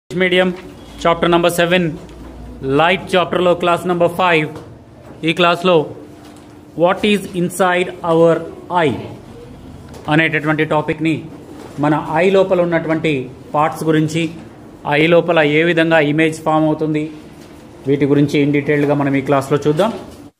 medium chapter number seven light చాప్టర్లో class number five ఈ క్లాస్లో what is inside our eye అనేటటువంటి టాపిక్ని మన ఐ లోపల ఉన్నటువంటి పార్ట్స్ గురించి ఐ లోపల ఏ విధంగా ఇమేజ్ ఫామ్ అవుతుంది వీటి గురించి ఇన్ డీటెయిల్డ్గా మనం ఈ క్లాస్లో చూద్దాం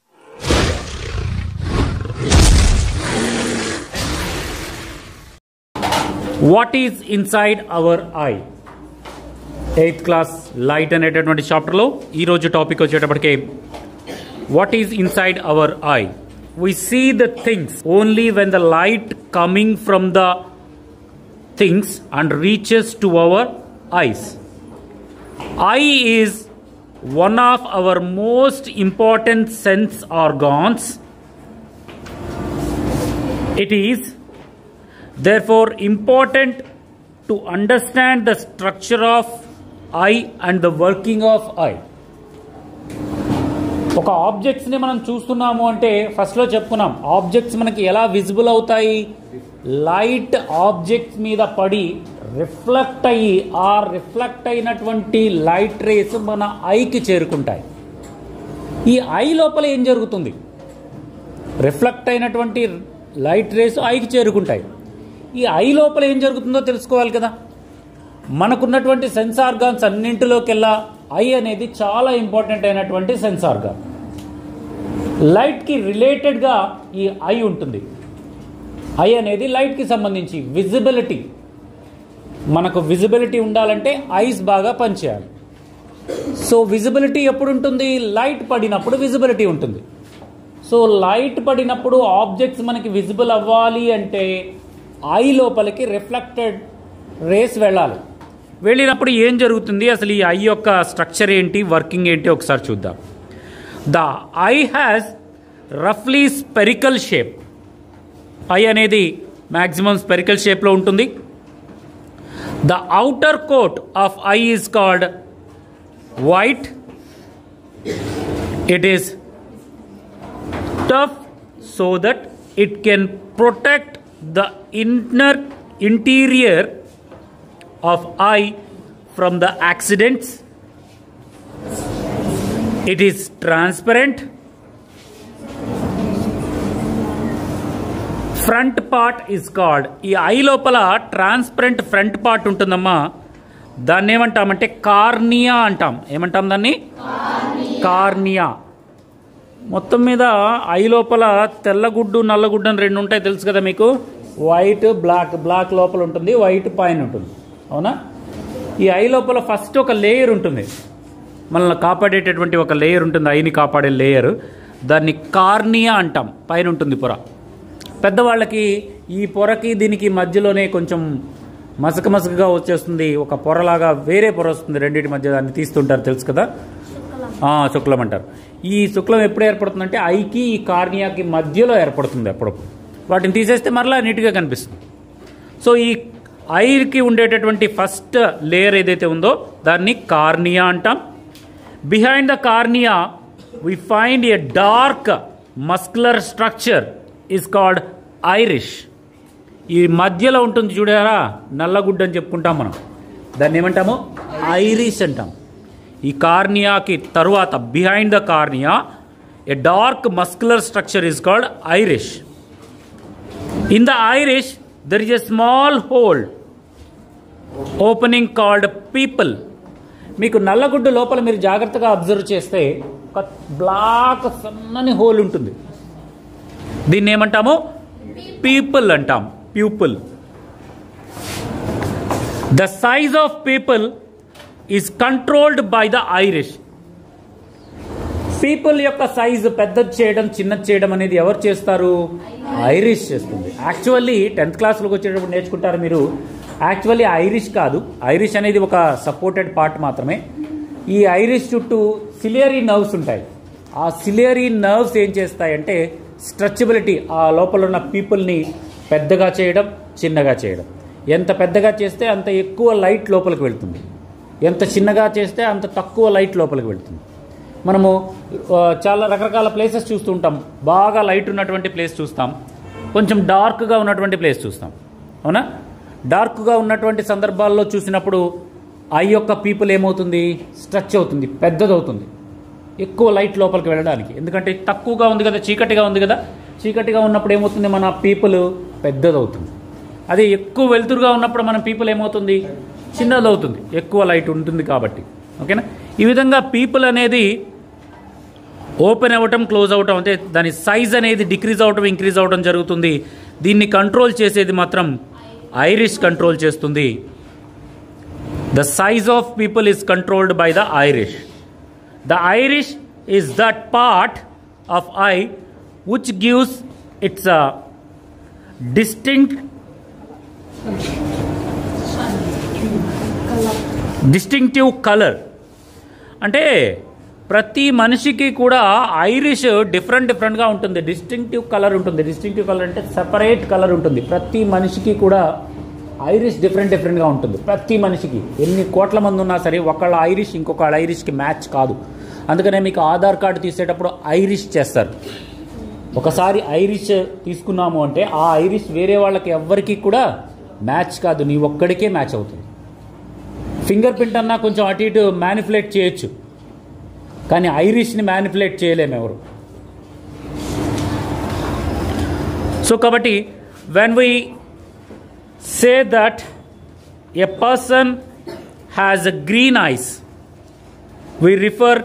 what is inside our eye eighth class light అనేటటువంటి చాప్టర్లో ఈరోజు టాపిక్ వచ్చేటప్పటికే what is inside our eye we see the things only when the light coming from the things and reaches to our eyes eye is one of our most important sense organs it is therefore important to understand the structure of eye and the working of eye ఒక ఆబ్జెక్ట్స్ని మనం చూస్తున్నాము అంటే ఫస్ట్లో చెప్పుకున్నాం objects మనకి ఎలా visible అవుతాయి light objects మీద పడి రిఫ్లెక్ట్ అయ్యి ఆ రిఫ్లెక్ట్ అయినటువంటి లైట్ రేస్ మన ఐకి చేరుకుంటాయి ఈ ఐ లోపల ఏం జరుగుతుంది రిఫ్లెక్ట్ అయినటువంటి లైట్ రేస్ ఐకి చేరుకుంటాయి ఈ ఐ లోపల ఏం జరుగుతుందో తెలుసుకోవాలి కదా మనకున్నటువంటి సెన్స్ ఆర్గాన్స్ అన్నింటిలోకెల్లా ఐ అనేది చాలా ఇంపార్టెంట్ అయినటువంటి సెన్స్ ఆర్గాన్ లైట్కి రిలేటెడ్గా ఈ ఐ ఉంటుంది ఐ అనేది లైట్కి సంబంధించి విజిబిలిటీ మనకు విజిబిలిటీ ఉండాలంటే ఐస్ బాగా పనిచేయాలి సో విజిబిలిటీ ఎప్పుడు ఉంటుంది లైట్ పడినప్పుడు విజిబిలిటీ ఉంటుంది సో లైట్ పడినప్పుడు ఆబ్జెక్ట్స్ మనకి విజిబుల్ అవ్వాలి అంటే ఐ లోపలికి రిఫ్లెక్టెడ్ రేస్ వెళ్ళాలి వెళ్ళినప్పుడు ఏం జరుగుతుంది అసలు ఈ ఐ యొక్క స్ట్రక్చర్ ఏంటి వర్కింగ్ ఏంటి ఒకసారి చూద్దాం ద ఐ హ్యాస్ రఫ్లీ స్పెరికల్ షేప్ ఐ అనేది మ్యాక్సిమం స్పెరికల్ షేప్లో ఉంటుంది the outer coat of eye is called white it is tough so that it can protect the inner interior of eye from the accidents it is transparent front part is called ఈ eye లోపల transparent front part ఉంటుందమ్మా దాన్ని ఏమంటామంటే cornea అంటాం ఏమంటాం దాన్ని cornea మొత్తం మీద ఐ లోపల తెల్లగుడ్డు నల్లగుడ్డు అని రెండు ఉంటాయి తెలుసు కదా మీకు వైట్ బ్లాక్ బ్లాక్ లోపల ఉంటుంది వైట్ పైన ఉంటుంది అవునా ఈ ఐ లోపల ఫస్ట్ ఒక లేయర్ ఉంటుంది మనల్ని కాపాడేటటువంటి ఒక లేయర్ ఉంటుంది ఐని కాపాడే లేయర్ దాన్ని కార్నియా అంటాం పైన ఉంటుంది పొర పెద్దవాళ్ళకి ఈ పొరకి దీనికి మధ్యలోనే కొంచెం మసక మసకగా వచ్చేస్తుంది ఒక పొరలాగా వేరే పొర వస్తుంది రెండింటి మధ్య దాన్ని తీస్తుంటారు తెలుసు కదా ఆ, శుక్లం అంటారు ఈ శుక్లం ఎప్పుడు ఏర్పడుతుందంటే ఐకి ఈ కార్నియాకి మధ్యలో ఏర్పడుతుంది అప్పుడప్పుడు వాటిని తీసేస్తే మరలా నీట్గా కనిపిస్తుంది సో ఈ ఐకి ఉండేటటువంటి ఫస్ట్ లేయర్ ఏదైతే ఉందో దాన్ని కార్నియా అంటాం behind the cornea we find a dark muscular structure is called iris ఈ మధ్యలో ఉంటుంది చూడారా నల్లగుడ్డ అని చెప్పుకుంటాం మనం దాన్ని ఏమంటాము ఐరిష్ అంటాం ఈ కార్నియాకి తరువాత behind the cornea a dark muscular structure is called iris in the iris there is a small hole opening called pupil మీకు నల్లగుడ్డు లోపల మీరు జాగ్రత్తగా అబ్జర్వ్ చేస్తే ఒక బ్లాక్ సన్నని హోల్ ఉంటుంది దీన్ని ఏమంటాము పీపుల్ అంటాం pupil the size of pupil is controlled by the iris pupil యొక్క సైజు పెద్దది చేయడం చిన్నది చేయడం అనేది ఎవరు చేస్తారు ఐరిష్ చేస్తుంది యాక్చువల్లీ టెన్త్ క్లాస్లోకి వచ్చేటప్పుడు నేర్చుకుంటారు మీరు యాక్చువల్లీ ఐరిష్ కాదు ఐరిష్ అనేది ఒక సపోర్టెడ్ పార్ట్ మాత్రమే ఈ ఐరిష్ చుట్టూ సిలియరీ నర్వ్స్ ఉంటాయి ఆ సిలియరీ నర్వ్స్ ఏం చేస్తాయంటే స్ట్రెచబిలిటీ ఆ లోపల ఉన్న పీపుల్ని పెద్దగా చేయడం చిన్నగా చేయడం ఎంత పెద్దగా చేస్తే అంత ఎక్కువ లైట్ లోపలికి వెళ్తుంది ఎంత చిన్నగా చేస్తే అంత తక్కువ లైట్ లోపలికి వెళ్తుంది మనము ఆ, చాలా రకరకాల ప్లేసెస్ చూస్తూ ఉంటాం బాగా లైట్ ఉన్నటువంటి ప్లేస్ చూస్తాం కొంచెం డార్క్గా ఉన్నటువంటి ప్లేస్ చూస్తాం అవునా డార్క్గా ఉన్నటువంటి సందర్భాల్లో చూసినప్పుడు ఐ యొక్క పీపుల్ ఏమవుతుంది స్ట్రెచ్ అవుతుంది పెద్దదవుతుంది ఎక్కువ లైట్ లోపలికి వెళ్ళడానికి ఎందుకంటే తక్కువగా ఉంది కదా చీకటిగా ఉంది కదా చీకటిగా ఉన్నప్పుడు ఏమవుతుంది మన పీపుల్ పెద్దదవుతుంది అదే ఎక్కువ వెలుతురుగా ఉన్నప్పుడు మన పీపుల్ ఏమవుతుంది చిన్నదవుతుంది ఎక్కువ లైట్ ఉంటుంది కాబట్టి ఓకేనా ఈ విధంగా పీపుల్ అనేది ఓపెన్ అవ్వటం క్లోజ్ అవ్వటం అంటే దాని సైజ్ అనేది డిక్రీజ్ అవ్వటం ఇంక్రీజ్ అవ్వటం జరుగుతుంది దీన్ని కంట్రోల్ చేసేది మాత్రం ఐరిష్ కంట్రోల్ చేస్తుంది the size of pupil is controlled by the iris the iris is that part of eye which gives its a distinct distinctive colour అంటే ప్రతి మనిషికి కూడా ఐరిష్ డిఫరెంట్ డిఫరెంట్గా ఉంటుంది డిస్టింక్టివ్ కలర్ ఉంటుంది డిస్టింక్టివ్ కలర్ అంటే separate colour ఉంటుంది ప్రతి మనిషికి కూడా ఐరిష్ డిఫరెంట్ డిఫరెంట్గా ఉంటుంది ప్రతి మనిషికి ఎన్ని కోట్ల మంది ఉన్నా సరే ఒకళ్ళ ఐరిష్ ఇంకొకళ్ళ ఐరిష్కి మ్యాచ్ కాదు అందుకనే మీకు ఆధార్ కార్డు తీసేటప్పుడు ఐరిష్ చేస్తారు ఒకసారి ఐరిష్ తీసుకున్నాము అంటే ఆ ఐరిష్ వేరే వాళ్ళకి ఎవ్వరికి కూడా మ్యాచ్ కాదు నీ ఒక్కడికే మ్యాచ్ అవుతుంది ఫింగర్ ప్రింట్ అన్నా కొంచెం అటు ఇటు మ్యానిపులేట్ చేయొచ్చు కానీ ఐరిష్ని మ్యానిపులేట్ చేయలేము ఎవరు సో కాబట్టి when we say that a person has a green eyes we refer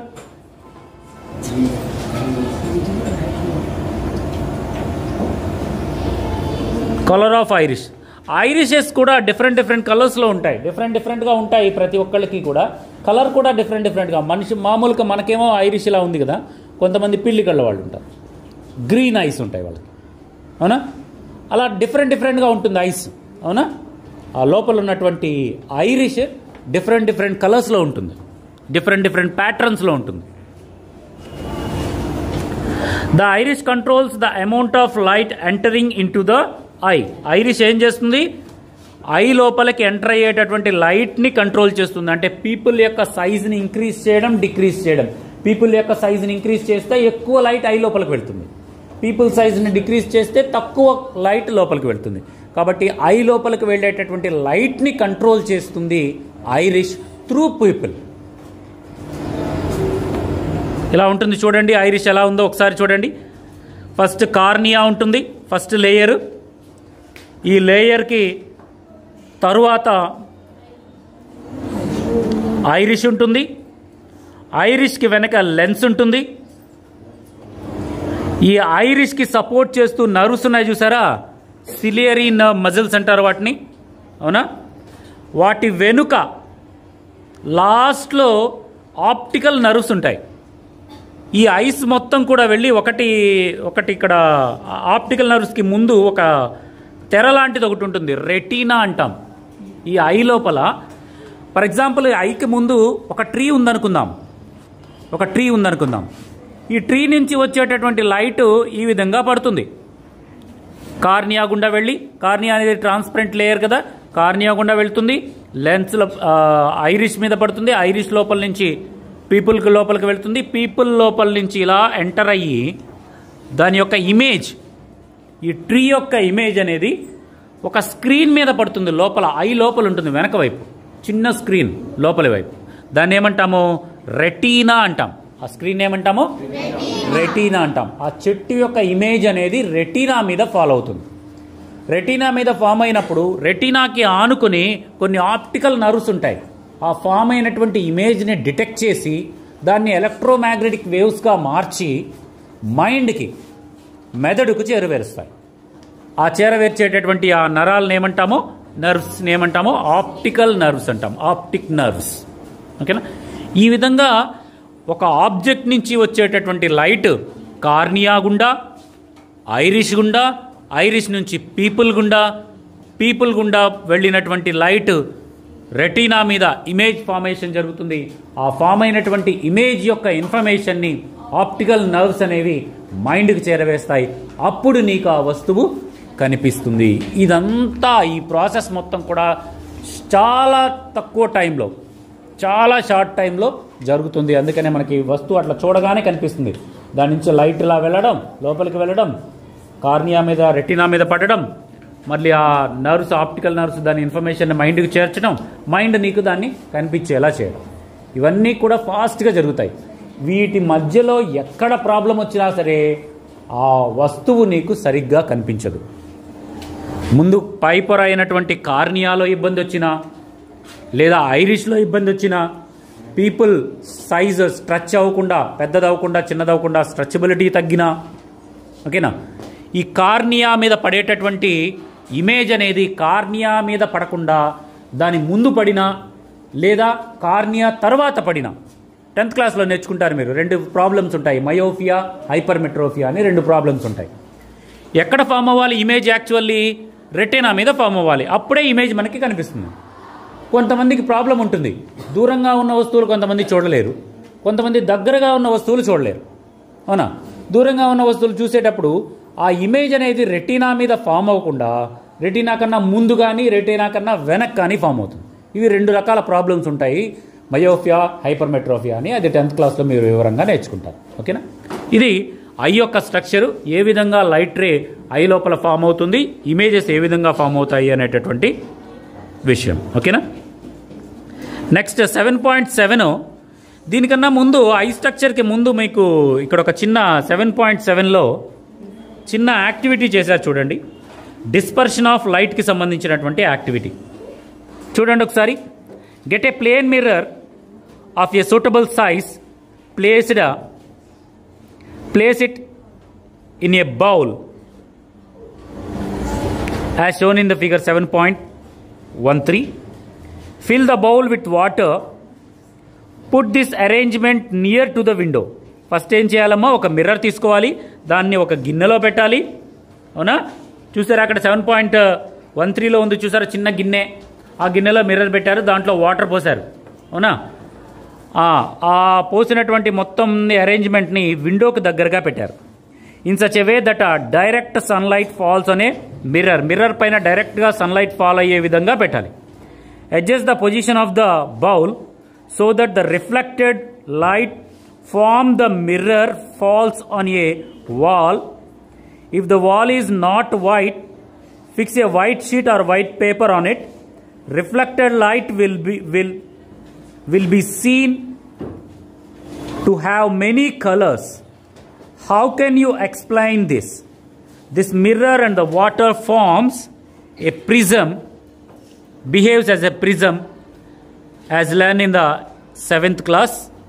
colour of iris irises కూడా డిఫరెంట్ డిఫరెంట్ కలర్స్లో ఉంటాయి డిఫరెంట్ డిఫరెంట్గా ఉంటాయి ప్రతి ఒక్కళ్ళకి కూడా కలర్ కూడా డిఫరెంట్ డిఫరెంట్గా మనిషి మామూలుగా మనకేమో ఐరిష్ ఇలా ఉంది కదా కొంతమంది పిల్లి కళ్ళ వాళ్ళు ఉంటారు గ్రీన్ ఐస్ ఉంటాయి వాళ్ళకి అవునా అలా డిఫరెంట్ డిఫరెంట్గా ఉంటుంది ఐస్ అవునా ఆ లోపల ఉన్నటువంటి ఐరిష్ డిఫరెంట్ డిఫరెంట్ కలర్స్లో ఉంటుంది డిఫరెంట్ డిఫరెంట్ ప్యాటర్న్స్లో ఉంటుంది the iris controls the amount of light entering into the eye iris ఏం చేస్తుంది ఐ లోపలికి ఎంటర్ అయ్యేటటువంటి లైట్ని కంట్రోల్ చేస్తుంది అంటే పీపుల్ యొక్క సైజ్ని ఇంక్రీజ్ చేయడం డిక్రీజ్ చేయడం పీపుల్ యొక్క సైజ్ని ఇంక్రీజ్ చేస్తే ఎక్కువ లైట్ ఐ లోపలికి వెళ్తుంది పీపుల్ సైజ్ని డిక్రీజ్ చేస్తే తక్కువ లైట్ లోపలికి వెళ్తుంది కాబట్టి ఐ లోపలికి వెళ్ళేటటువంటి లైట్ని కంట్రోల్ చేస్తుంది ఐరిష్ త్రూ పీపుల్ ఇలా ఉంటుంది చూడండి ఐరిష్ ఎలా ఉందో ఒకసారి చూడండి ఫస్ట్ కార్నియా ఉంటుంది ఫస్ట్ లేయర్ ఈ లేయర్కి తరువాత ఐరిష్ ఉంటుంది ఐరిష్కి వెనక లెన్స్ ఉంటుంది ఈ ఐరిష్కి సపోర్ట్ చేస్తూ నర్వ్స్ ఉన్నాయి చూసారా సిలియరీ నర్వ్ మజిల్స్ అంటారు వాటిని అవునా వాటి వెనుక లాస్ట్లో ఆప్టికల్ నర్వ్స్ ఉంటాయి ఈ ఐస్ మొత్తం కూడా వెళ్ళి ఒకటి ఒకటి ఇక్కడ ఆప్టికల్ నర్వ్స్కి ముందు ఒక తెర లాంటిది ఒకటి ఉంటుంది రెటీనా అంటాం ఈ ఐ లోపల ఫర్ ఎగ్జాంపుల్ ఐకి ముందు ఒక ట్రీ ఉందనుకుందాం ఒక ట్రీ ఉందనుకుందాం ఈ ట్రీ నుంచి వచ్చేటటువంటి లైట్ ఈ విధంగా పడుతుంది కార్నియా గుండా వెళ్ళి కార్నియా అనేది ట్రాన్స్పరెంట్ లేయర్ కదా కార్నియా గుండా వెళ్తుంది లెన్స్ ఐరిష్ మీద పడుతుంది ఐరిష్ లోపల నుంచి పీపుల్కి లోపలికి వెళ్తుంది పీపుల్ లోపల నుంచి ఇలా ఎంటర్ అయ్యి దాని యొక్క ఇమేజ్ ఈ ట్రీ యొక్క ఇమేజ్ అనేది ఒక స్క్రీన్ మీద పడుతుంది లోపల ఐ లోపల ఉంటుంది వెనక వైపు చిన్న స్క్రీన్ లోపలి వైపు దాన్ని ఏమంటాము రెటీనా అంటాం ఆ స్క్రీన్ ఏమంటాము రెటీనా అంటాం ఆ చెట్టు యొక్క ఇమేజ్ అనేది రెటీనా మీద ఫాలో అవుతుంది రెటీనా మీద ఫామ్ అయినప్పుడు రెటీనాకి ఆనుకుని కొన్ని ఆప్టికల్ నర్వ్స్ ఉంటాయి ఆ ఫామ్ అయినటువంటి ఇమేజ్ని డిటెక్ట్ చేసి దాన్ని ఎలక్ట్రోమాగ్నెటిక్ వేవ్స్గా మార్చి మైండ్కి మెదడుకు చేరువేరుస్తాయి ఆ చేరవేర్చేటటువంటి ఆ నరాలను ఏమంటామో నర్వ్స్ ఏమంటామో ఆప్టికల్ నర్వ్స్ అంటాం ఆప్టిక్ నర్వ్స్ ఓకేనా ఈ విధంగా ఒక ఆబ్జెక్ట్ నుంచి వచ్చేటటువంటి లైట్ కార్నియా గుండా ఐరిష్ గుండా ఐరిష్ నుంచి పీపుల్ గుండా పీపుల్ గుండా వెళ్ళినటువంటి లైట్ రెటీనా మీద ఇమేజ్ ఫార్మేషన్ జరుగుతుంది ఆ ఫామ్ అయినటువంటి ఇమేజ్ యొక్క ఇన్ఫర్మేషన్ని ఆప్టికల్ నర్వ్స్ అనేవి మైండ్కి చేరవేస్తాయి అప్పుడు నీకు ఆ వస్తువు కనిపిస్తుంది ఇదంతా ఈ ప్రాసెస్ మొత్తం కూడా చాలా తక్కువ టైంలో చాలా షార్ట్ టైంలో జరుగుతుంది అందుకనే మనకి వస్తువు అట్లా చూడగానే కనిపిస్తుంది దాని నుంచి లైట్ ఇలా వెళ్ళడం లోపలికి వెళ్ళడం కార్నియా మీద రెటినా మీద పడడం మళ్ళీ ఆ నర్వ్స్ ఆప్టికల్ నర్వ్స్ దాని ఇన్ఫర్మేషన్ మైండ్కి చేర్చడం మైండ్ నీకు దాన్ని కనిపించేలా చేయడం ఇవన్నీ కూడా ఫాస్ట్గా జరుగుతాయి వీటి మధ్యలో ఎక్కడ ప్రాబ్లం వచ్చినా సరే ఆ వస్తువు నీకు సరిగ్గా కనిపించదు ముందు పై పొర అయినటువంటి కార్నియాలో ఇబ్బంది వచ్చినా లేదా ఐరిష్లో ఇబ్బంది వచ్చినా పీపుల్ సైజ్ స్ట్రెచ్ అవ్వకుండా పెద్దదవ్వకుండా చిన్నదవ్వకుండా స్ట్రెచబిలిటీ తగ్గినా ఓకేనా ఈ కార్నియా మీద పడేటటువంటి ఇమేజ్ అనేది కార్నియా మీద పడకుండా దాని ముందు పడినా లేదా కార్నియా తర్వాత పడినా టెన్త్ క్లాస్లో నేర్చుకుంటారు మీరు రెండు ప్రాబ్లమ్స్ ఉంటాయి మయోఫియా హైపర్మెట్రోఫియా అని రెండు ప్రాబ్లమ్స్ ఉంటాయి ఎక్కడ ఫామ్ అవ్వాలి ఇమేజ్ యాక్చువల్లీ రెటీనా మీద ఫామ్ అవ్వాలి అప్పుడే ఇమేజ్ మనకి కనిపిస్తుంది కొంతమందికి ప్రాబ్లం ఉంటుంది దూరంగా ఉన్న వస్తువులు కొంతమంది చూడలేరు కొంతమంది దగ్గరగా ఉన్న వస్తువులు చూడలేరు అవునా దూరంగా ఉన్న వస్తువులు చూసేటప్పుడు ఆ ఇమేజ్ అనేది రెటీనా మీద ఫామ్ అవ్వకుండా రెటీనా కన్నా ముందు కానీ రెటీనా కన్నా వెనక్ కానీ ఫామ్ అవుతుంది ఇవి రెండు రకాల ప్రాబ్లమ్స్ ఉంటాయి మయోఫియా హైపర్మెట్రోఫియా అని అది టెన్త్ క్లాస్లో మీరు వివరంగా నేర్చుకుంటారు ఓకేనా ఇది ఐ యొక్క స్ట్రక్చరు ఏ విధంగా లైట్ రే ఐ లోపల ఫామ్ అవుతుంది ఇమేజెస్ ఏ విధంగా ఫామ్ అవుతాయి అనేటటువంటి విషయం ఓకేనా నెక్స్ట్ సెవెన్ పాయింట్ సెవెన్ దీనికన్నా ముందు ఐ స్ట్రక్చర్కి ముందు మీకు ఇక్కడ ఒక చిన్న సెవెన్ పాయింట్ సెవెన్లో చిన్న యాక్టివిటీ చేశారు చూడండి డిస్పర్షన్ ఆఫ్ లైట్కి సంబంధించినటువంటి యాక్టివిటీ చూడండి ఒకసారి get a plane mirror of a suitable size placed place it in a bowl as shown in the figure 7.13 fill the bowl with water put this arrangement near to the window first ఏం చేయాలమ్మా ఒక mirror తీసుకోవాలి దాన్ని ఒక గిన్నెలో పెట్టాలి అవునా చూసారా అక్కడ సెవెన్ పాయింట్ వన్ త్రీలో ఉంది చూసారా చిన్న గిన్నె ఆ గిన్నెలో మిర్రర్ పెట్టారు దాంట్లో వాటర్ పోసారు అవునా ఆ ఆ పోసినటువంటి మొత్తం అరేంజ్మెంట్ని విండోకి దగ్గరగా పెట్టారు in such a way that ఆ డైరెక్ట్ సన్లైట్ ఫాల్స్ అనే మిర్రర్ మిర్రర్ పైన డైరెక్ట్గా సన్లైట్ ఫాల్ అయ్యే విధంగా పెట్టాలి adjust the position of the bowl so that the reflected light from the mirror falls on a wall if the wall is not white fix a white sheet or white paper on it reflected light will be will will be seen to have many colors how can you explain this this mirror and the water forms a prism behaves as a prism as learned in the seventh class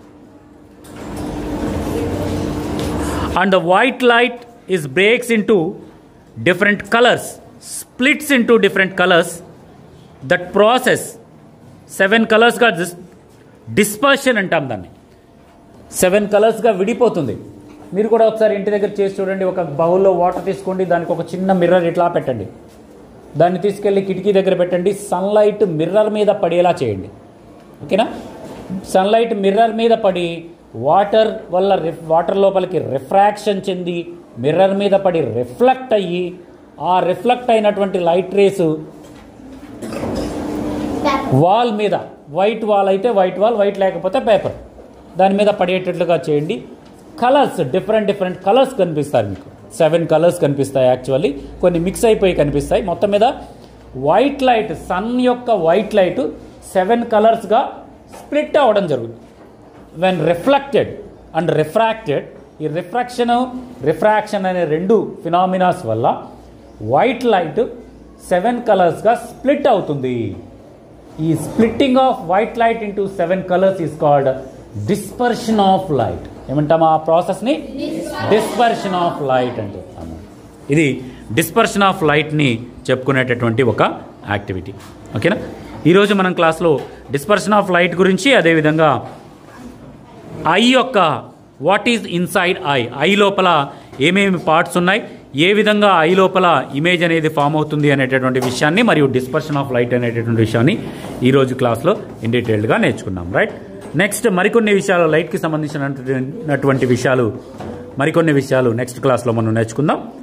and the white light is breaks into different colors splits into different colors that process seven కలర్స్గా డిస్ dispersion అంటాం దాన్ని seven కలర్స్గా విడిపోతుంది మీరు కూడా ఒకసారి ఇంటి దగ్గర చేసి చూడండి ఒక బౌల్లో వాటర్ తీసుకోండి దానికి ఒక చిన్న మిర్రర్ ఇట్లా పెట్టండి దాన్ని తీసుకెళ్ళి కిటికీ దగ్గర పెట్టండి సన్లైట్ మిర్రర్ మీద పడేలా చేయండి ఓకేనా సన్లైట్ మిర్రర్ మీద పడి వాటర్ వల్ల రిఫ్ వాటర్ లోపలికి రిఫ్రాక్షన్ చెంది మిర్రర్ మీద పడి రిఫ్లెక్ట్ అయ్యి ఆ రిఫ్లెక్ట్ అయినటువంటి లైట్ రేసు వాల్ మీద వైట్ వాల్ అయితే వైట్ వాల్ వైట్ లేకపోతే పేపర్ దాని మీద పడేటట్లుగా చేయండి కలర్స్ డిఫరెంట్ డిఫరెంట్ కలర్స్ కనిపిస్తాయి మీకు సెవెన్ కలర్స్ కనిపిస్తాయి యాక్చువల్లీ కొన్ని మిక్స్ అయిపోయి కనిపిస్తాయి మొత్తం మీద వైట్ లైట్ సన్ యొక్క వైట్ లైట్ సెవెన్ కలర్స్గా స్ప్లిట్ అవ్వడం జరుగుతుంది వెన్ రిఫ్లెక్టెడ్ అండ్ రిఫ్రాక్టెడ్ ఈ రిఫ్రాక్షన్ రిఫ్రాక్షన్ అనే రెండు ఫినామినాస్ వల్ల వైట్ లైట్ సెవెన్ కలర్స్గా స్ప్లిట్ అవుతుంది ఈ splitting of white light into seven colours is called dispersion of light ఏమంటాం ఆ ప్రాసెస్ని డిస్పర్షన్ ఆఫ్ లైట్ అని చెప్తాము ఇది డిస్పర్షన్ ఆఫ్ లైట్ని చెప్పుకునేటటువంటి ఒక యాక్టివిటీ ఓకేనా ఈరోజు మనం క్లాస్లో డిస్పర్షన్ ఆఫ్ లైట్ గురించి అదేవిధంగా ఐ యొక్క what is inside eye eye లోపల ఏమేమి పార్ట్స్ ఉన్నాయి ఏ విధంగా ఐ లోపల ఇమేజ్ అనేది ఫామ్ అవుతుంది అనేటటువంటి విషయాన్ని మరియు డిస్పర్షన్ ఆఫ్ లైట్ అనేటటువంటి విషయాన్ని ఈరోజు క్లాస్లో ఇన్ డీటెయిల్డ్గా నేర్చుకున్నాం రైట్ నెక్స్ట్ మరికొన్ని విషయాలు లైట్కి సంబంధించినటువంటి విషయాలు మరికొన్ని విషయాలు నెక్స్ట్ క్లాస్లో మనం నేర్చుకుందాం